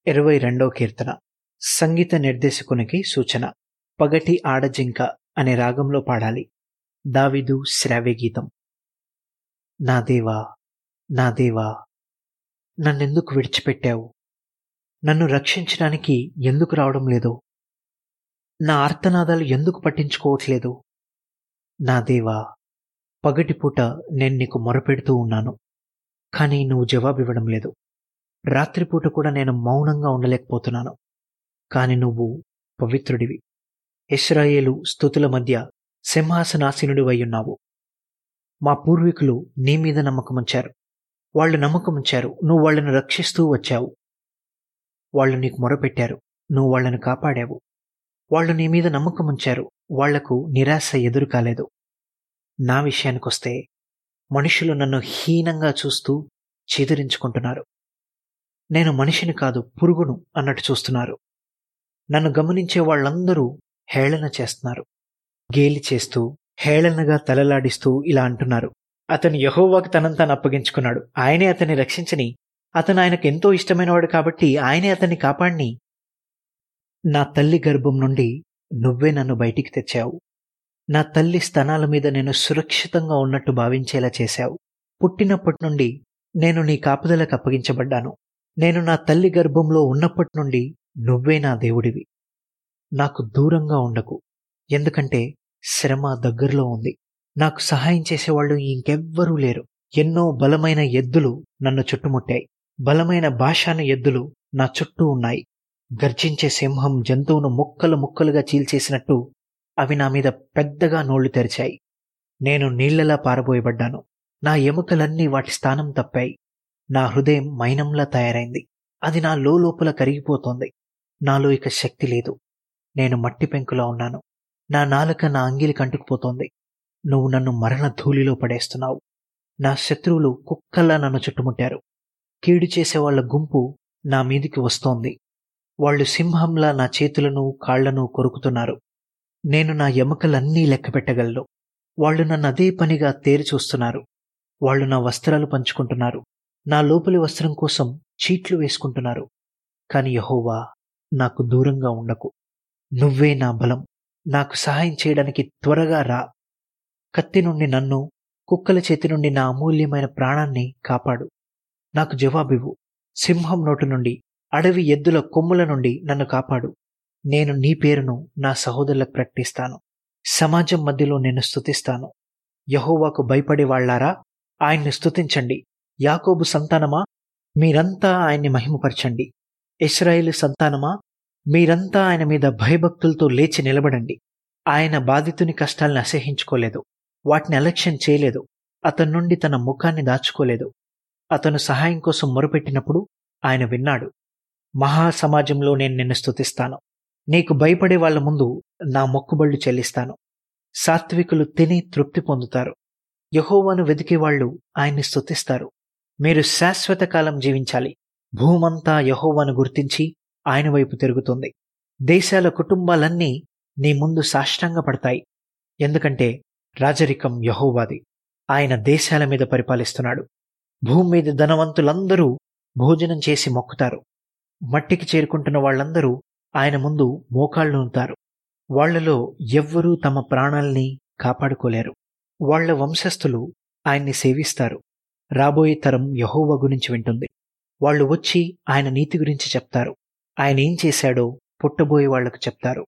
ఇరవై రెండో కీర్తన సంగీత నిర్దేశకునికి సూచన పగటి ఆడజింక అనే రాగంలో పాడాలి దావిదు శ్రావ్య గీతం నా దేవా నా దేవా నన్నెందుకు విడిచిపెట్టావు నన్ను రక్షించడానికి ఎందుకు రావడం లేదు నా ఆర్తనాదాలు ఎందుకు పట్టించుకోవట్లేదు నా దేవా పగటిపూట నేను నీకు మొరపెడుతూ ఉన్నాను కానీ నువ్వు జవాబివ్వడం లేదు రాత్రిపూట కూడా నేను మౌనంగా ఉండలేకపోతున్నాను కాని నువ్వు పవిత్రుడివి ఇస్రాయేలు స్థుతుల మధ్య సింహాసనాసీనుడివై ఉన్నావు మా పూర్వీకులు నీ మీద నమ్మకముంచారు వాళ్ళు నమ్మకముంచారు నువ్వు వాళ్ళని రక్షిస్తూ వచ్చావు వాళ్ళు నీకు మొరపెట్టారు నువ్వు వాళ్ళని కాపాడావు వాళ్ళు నీ మీద నమ్మకముంచారు వాళ్లకు నిరాశ ఎదురు కాలేదు నా విషయానికొస్తే మనుషులు నన్ను హీనంగా చూస్తూ చీదరించుకుంటున్నారు నేను మనిషిని కాదు పురుగును అన్నట్టు చూస్తున్నారు నన్ను గమనించే వాళ్ళందరూ హేళన చేస్తున్నారు గేలి చేస్తూ హేళనగా తలలాడిస్తూ ఇలా అంటున్నారు అతను యహోవాకు తనంతా అప్పగించుకున్నాడు ఆయనే అతన్ని రక్షించని అతను ఆయనకు ఎంతో ఇష్టమైనవాడు కాబట్టి ఆయనే అతన్ని కాపాడిని నా తల్లి గర్భం నుండి నువ్వే నన్ను బయటికి తెచ్చావు నా తల్లి స్తనాల మీద నేను సురక్షితంగా ఉన్నట్టు భావించేలా చేశావు పుట్టినప్పటి నుండి నేను నీ కాపుదలకు అప్పగించబడ్డాను నేను నా తల్లి గర్భంలో ఉన్నప్పటి నుండి నువ్వే నా దేవుడివి నాకు దూరంగా ఉండకు ఎందుకంటే శ్రమ దగ్గరలో ఉంది నాకు సహాయం చేసేవాళ్ళు ఇంకెవ్వరూ లేరు ఎన్నో బలమైన ఎద్దులు నన్ను చుట్టుముట్టాయి బలమైన భాషాన ఎద్దులు నా చుట్టూ ఉన్నాయి గర్జించే సింహం జంతువును ముక్కలు ముక్కలుగా చీల్చేసినట్టు అవి నా మీద పెద్దగా నోళ్లు తెరిచాయి నేను నీళ్లలా పారబోయబడ్డాను నా ఎముకలన్నీ వాటి స్థానం తప్పాయి నా హృదయం మైనంలా తయారైంది అది నా లోపల కరిగిపోతోంది నాలో ఇక శక్తి లేదు నేను మట్టి పెంకులా ఉన్నాను నా నాలుక నా అంగిలి కంటుకుపోతోంది నువ్వు నన్ను మరణ ధూళిలో పడేస్తున్నావు నా శత్రువులు కుక్కల్లా నన్ను చుట్టుముట్టారు కీడు చేసే వాళ్ల గుంపు నా మీదికి వస్తోంది వాళ్ళు సింహంలా నా చేతులను కాళ్లను కొరుకుతున్నారు నేను నా ఎముకలన్నీ లెక్క పెట్టగలను వాళ్ళు నన్ను అదే పనిగా తేరి చూస్తున్నారు వాళ్ళు నా వస్త్రాలు పంచుకుంటున్నారు నా లోపలి వస్త్రం కోసం చీట్లు వేసుకుంటున్నారు కాని యహోవా నాకు దూరంగా ఉండకు నువ్వే నా బలం నాకు సహాయం చేయడానికి త్వరగా రా కత్తి నుండి నన్ను కుక్కల చేతి నుండి నా అమూల్యమైన ప్రాణాన్ని కాపాడు నాకు జవాబివ్వు సింహం నోటు నుండి అడవి ఎద్దుల కొమ్ముల నుండి నన్ను కాపాడు నేను నీ పేరును నా సహోదరులకు ప్రకటిస్తాను సమాజం మధ్యలో నేను స్తుతిస్తాను యహోవాకు భయపడే వాళ్లారా ఆయన్ని స్తుతించండి యాకోబు సంతానమా మీరంతా ఆయన్ని మహిమపరచండి ఇస్రాయేలు సంతానమా మీరంతా ఆయన మీద భయభక్తులతో లేచి నిలబడండి ఆయన బాధితుని కష్టాల్ని అసహించుకోలేదు వాటిని అలక్ష్యం చేయలేదు అతని నుండి తన ముఖాన్ని దాచుకోలేదు అతను సహాయం కోసం మొరుపెట్టినప్పుడు ఆయన విన్నాడు మహాసమాజంలో నేను నిన్ను స్తుతిస్తాను నీకు భయపడే వాళ్ల ముందు నా మొక్కుబళ్ళు చెల్లిస్తాను సాత్వికులు తిని తృప్తి పొందుతారు యహోవాను వెతికే వాళ్ళు ఆయన్ని స్తుతిస్తారు మీరు శాశ్వత కాలం జీవించాలి భూమంతా యహోవాను గుర్తించి ఆయన వైపు తిరుగుతుంది దేశాల కుటుంబాలన్నీ నీ ముందు సాష్టంగా పడతాయి ఎందుకంటే రాజరికం యహోవాది ఆయన దేశాల మీద పరిపాలిస్తున్నాడు భూమి మీద ధనవంతులందరూ భోజనం చేసి మొక్కుతారు మట్టికి చేరుకుంటున్న వాళ్ళందరూ ఆయన ముందు మోకాళ్ళుంటారు వాళ్లలో ఎవ్వరూ తమ ప్రాణాల్ని కాపాడుకోలేరు వాళ్ల వంశస్థులు ఆయన్ని సేవిస్తారు రాబోయే తరం యహోవ గురించి వింటుంది వాళ్ళు వచ్చి ఆయన నీతి గురించి చెప్తారు ఆయన ఏం చేశాడో పుట్టబోయే వాళ్లకు చెప్తారు